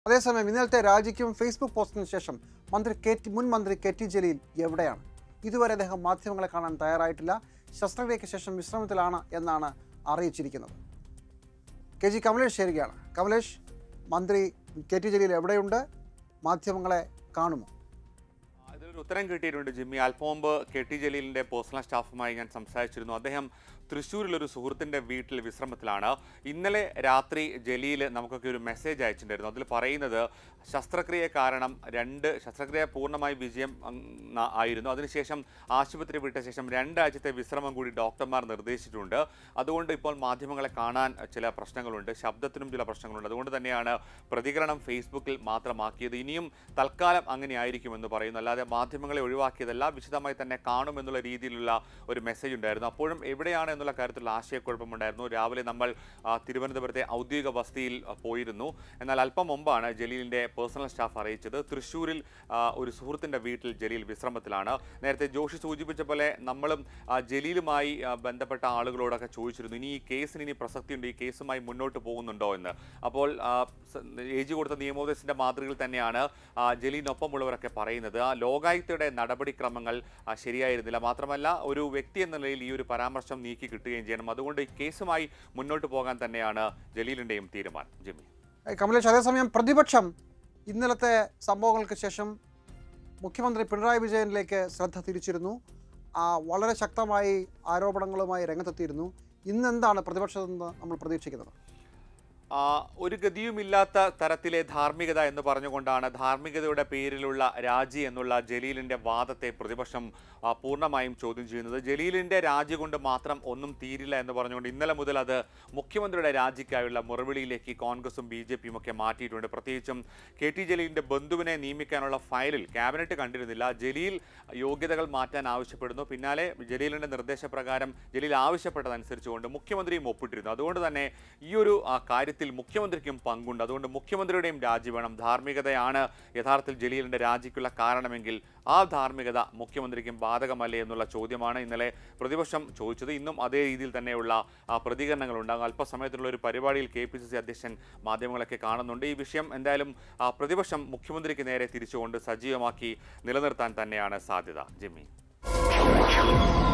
അതേസമയം ഇന്നലത്തെ രാജിക്കും ഫേസ്ബുക്ക് പോസ്റ്റിന് ശേഷം മന്ത്രി കെ ടി മുൻ മന്ത്രി കെ ടി ജലീൽ എവിടെയാണ് ഇതുവരെ അദ്ദേഹം മാധ്യമങ്ങളെ കാണാൻ തയ്യാറായിട്ടില്ല ശസ്ത്രക്രിയയ്ക്ക് ശേഷം വിശ്രമത്തിലാണ് എന്നാണ് അറിയിച്ചിരിക്കുന്നത് കെ ജി കമലേഷ് ചേരുകയാണ് കമലേഷ് മന്ത്രി കെ ടി ജലീൽ എവിടെയുണ്ട് മാധ്യമങ്ങളെ കാണുമോ ഇതിനൊരു ഉത്തരം കിട്ടിയിട്ടുണ്ട് ജിമ്മി അല്പം മുമ്പ് കെ ടി ജലീലിന്റെ പേഴ്സണൽ സ്റ്റാഫുമായി ഞാൻ സംസാരിച്ചിരുന്നു അദ്ദേഹം തൃശ്ശൂരിൽ ഒരു സുഹൃത്തിന്റെ വീട്ടിൽ വിശ്രമത്തിലാണ് ഇന്നലെ രാത്രി ജലീൽ നമുക്കൊക്കെ ഒരു മെസ്സേജ് അയച്ചിട്ടുണ്ടായിരുന്നു അതിൽ പറയുന്നത് ശസ്ത്രക്രിയ കാരണം രണ്ട് ശസ്ത്രക്രിയ പൂർണ്ണമായി വിജയം ഉം, ന- ആയിരുന്നു അതിനുശേഷം ആശുപത്രി വിട്ട ശേഷം രണ്ടാഴ്ചത്തെ വിശ്രമം കൂടി ഡോക്ടർമാർ നിർദ്ദേശിച്ചിട്ടുണ്ട് അതുകൊണ്ട് ഇപ്പോൾ മാധ്യമങ്ങളെ കാണാൻ ചില പ്രശ്നങ്ങളുണ്ട് ശബ്ദത്തിനും ചില പ്രശ്നങ്ങളുണ്ട് അതുകൊണ്ട് തന്നെയാണ് പ്രതികരണം ഫേസ്ബുക്കിൽ മാത്രമാക്കിയത് ഇനിയും തൽക്കാലം അങ്ങനെ ആയിരിക്കുമെന്ന് പറയുന്നു അല്ലാതെ മാധ്യമങ്ങളെ ഒഴിവാക്കിയതല്ല വിശദമായി തന്നെ കാണുമെന്നുള്ള രീതിയിലുള്ള ഒരു മെസ്സേജ് ഉണ്ടായിരുന്നു അപ്പോഴും എവിടെയാണ് എന്നുള്ള കാര്യത്തിൽ ആശയക്കുഴപ്പമുണ്ടായിരുന്നു രാവിലെ നമ്മൾ ആ, തിരുവനന്തപുരത്തെ ഔദ്യോഗിക വസതിയിൽ ആ, പോയിരുന്നു എന്നാൽ അല്പം മുമ്പാണ് ജലീലിന്റെ പേഴ്സണൽ സ്റ്റാഫ് അറിയിച്ചത് തൃശ്ശൂരിൽ ആ, ഒരു സുഹൃത്തിന്റെ വീട്ടിൽ ജലീൽ വിശ്രമത്തിലാണ് നേരത്തെ ജോഷി സൂചിപ്പിച്ച പോലെ നമ്മളും ആ, ജലീലുമായി ആ, ബന്ധപ്പെട്ട ആളുകളോടൊക്കെ ചോദിച്ചിരുന്നു ഇനി ഈ കേസിന് ഇനി പ്രസക്തിയുണ്ട് ഈ കേസുമായി മുന്നോട്ട് പോകുന്നുണ്ടോ എന്ന് അപ്പോൾ ആ, സ- എ ജി കൊടുത്ത നിയമോപദേശത്തിന്റെ മാതൃകയിൽ തന്നെയാണ് ആ, ജലീലിനൊപ്പമുള്ളവരൊക്കെ പറയുന്നത് ആ ലോകായുക്തയുടെ നടപടിക്രമങ്ങൾ ആ, ശരിയായിരുന്നില്ല മാത്രമല്ല ഒരു വ്യക്തി എന്ന നിലയിൽ ഈ ഒരു പരാമർശം നീക്കി കിട്ടുകയും ചെയ്യണം അതുകൊണ്ട് ഈ കേസുമായി മുന്നോട്ട് പോകാൻ തന്നെയാണ് ജലീലിന്റെയും തീരുമാനം ജിമ്മി ഏ, കമലേഷ് അതേസമയം പ്രതിപക്ഷം ഇന്നലത്തെ സംഭവങ്ങൾക്ക് ശേഷം മുഖ്യമന്ത്രി പിണറായി വിജയനിലേക്ക് ശ്രദ്ധ തിരിച്ചിരുന്നു ആ, വളരെ ശക്തമായി ആരോപണങ്ങളുമായി രംഗത്തെത്തിയിരുന്നു ഇന്ന് എന്താണ് പ്രതിപക്ഷത്തെന്ന് നമ്മൾ പ്രതീക്ഷിക്കുന്നത് ആ, ഒരു ഗതിയുമില്ലാത്ത തരത്തിലെ ധാർമ്മികത എന്ന് പറഞ്ഞുകൊണ്ടാണ് ധാർമ്മികതയുടെ പേരിലുള്ള രാജി എന്നുള്ള ജലീലിന്റെ വാദത്തെ പ്രതിപക്ഷം ആ, പൂർണ്ണമായും ചോദ്യം ചെയ്യുന്നത് ജലീലിന്റെ രാജി കൊണ്ട് മാത്രം ഒന്നും തീരില്ല എന്ന് പറഞ്ഞുകൊണ്ട് ഇന്നലെ മുതൽ അത് മുഖ്യമന്ത്രിയുടെ രാജിക്കായുള്ള മുറവിളിയിലേക്ക് കോൺഗ്രസും ബി ജെ പിയും ഒക്കെ മാറ്റിയിട്ടുണ്ട് പ്രത്യേകിച്ചും കെ ടി ജലീലിന്റെ ബന്ധുവിനെ നിയമിക്കാനുള്ള ഫയലിൽ ക്യാബിനറ്റ് കണ്ടിരുന്നില്ല ജലീൽ യോഗ്യതകൾ മാറ്റാൻ ആവശ്യപ്പെടുന്നു പിന്നാലെ ജലീലിന്റെ നിർദ്ദേശപ്രകാരം ജലീൽ ആവശ്യപ്പെട്ടതനുസരിച്ചുകൊണ്ട് മുഖ്യമന്ത്രിയും ഒപ്പിട്ടിരുന്നു അതുകൊണ്ട് തന്നെ ഈ ഒരു ആ, കാര്യത്തിൽ മുഖ്യമന്ത്രിക്കും പങ്കുണ്ട് അതുകൊണ്ട് മുഖ്യമന്ത്രിയുടെയും രാജി വേണം ധാർമ്മികതയാണ് യഥാർത്ഥത്തിൽ ജലീലിന്റെ രാജിക്കുള്ള കാരണമെങ്കിൽ ആ ധാർമ്മികത മുഖ്യമന്ത്രിക്കും ബാധകമല്ലേ എന്നുള്ള ചോദ്യമാണ് ഇന്നലെ പ്രതിപക്ഷം ചോദിച്ചത് ഇന്നും അതേ രീതിയിൽ തന്നെയുള്ള ആ, പ്രതികരണങ്ങൾ ഉണ്ടാകും അല്പസമയത്തിനുള്ള ഒരു പരിപാടിയിൽ കെ പി സി സി അധ്യക്ഷൻ മാധ്യമങ്ങളൊക്കെ കാണുന്നുണ്ട് ഈ വിഷയം എന്തായാലും ആ, പ്രതിപക്ഷം മുഖ്യമന്ത്രിക്ക് നേരെ തിരിച്ചുകൊണ്ട് സജീവമാക്കി നിലനിർത്താൻ തന്നെയാണ് സാധ്യത ജിമ്മി